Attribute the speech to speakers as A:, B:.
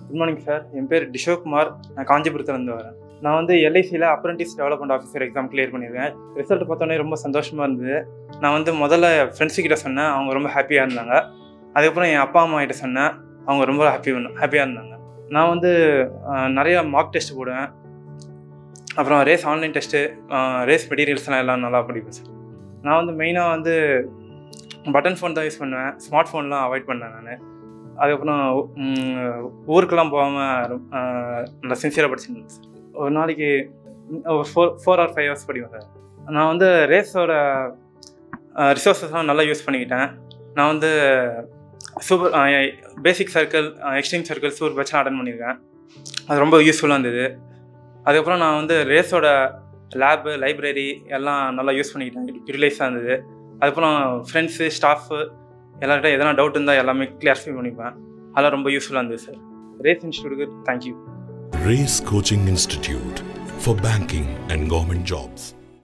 A: Good morning sir என் பேர் டிஷோகுமார் நான் காஞ்சிபுரத்துலேருந்து வரேன் நான் வந்து எல்ஐசியில் apprentice development officer exam clear பண்ணியிருக்கேன் ரிசல்ட் பார்த்தோன்னே ரொம்ப சந்தோஷமாக இருந்தது நான் வந்து முதல்ல ஃப்ரெண்ட்ஸு கிட்ட சொன்னேன் அவங்க ரொம்ப ஹாப்பியாக இருந்தாங்க அதுக்கப்புறம் என் அப்பா அம்மா கிட்ட சொன்னேன் அவங்க ரொம்ப ஹாப்பி ஹாப்பியாக இருந்தாங்க நான் வந்து அஹ், நிறைய மார்க் டெஸ்ட் போடுவேன் அப்புறம் ரேஸ் ஆன்லைன் டெஸ்ட்டு ரேஸ் மெட்டீரியல்ஸ்லாம் எல்லாம் நல்லா படிப்பேன் சார் நான் வந்து மெயினாக வந்து பட்டன் ஃபோன் தான் யூஸ் பண்ணுவேன் ஸ்மார்ட் ஃபோன்லாம் அவாய்ட் பண்ணேன் நான் அதுக்கப்புறம் ம், ஊருக்கெல்லாம் போகாமல் நல்லா சின்சியராக படிச்சிருந்தேன் சார் ஒரு நாளைக்கு ஒரு four four or five hours படிப்பேன் சார் நான் வந்து ரேஸோட ரிசோர்ஸஸ்லாம் நல்லா யூஸ் பண்ணிக்கிட்டேன் நான் வந்து super basic circle extreme circle super பேட்ச்லாம் அட்டன் பண்ணியிருக்கேன் அது ரொம்ப யூஸ்ஃபுல்லாக இருந்தது அதுக்கப்புறம் நான் வந்து ரேஸோட லேபு லைப்ரரி எல்லாம் நல்லா யூஸ் பண்ணிக்கிட்டேன் யூட்டிலைஸாக இருந்தது அதுக்கப்புறம் ஃப்ரெண்ட்ஸு ஸ்டாஃபு எல்லார்கிட்ட எதனா டவுட் இருந்தால் எல்லாமே கிளாரிஃபை பண்ணிப்பேன் அதெல்லாம் ரொம்ப யூஸ்ஃபுல்லாக இருந்தது சார் ரேஸ் இன்ஸ்டியூட்டுக்கு thank you
B: Race Coaching Institute for banking and government jobs.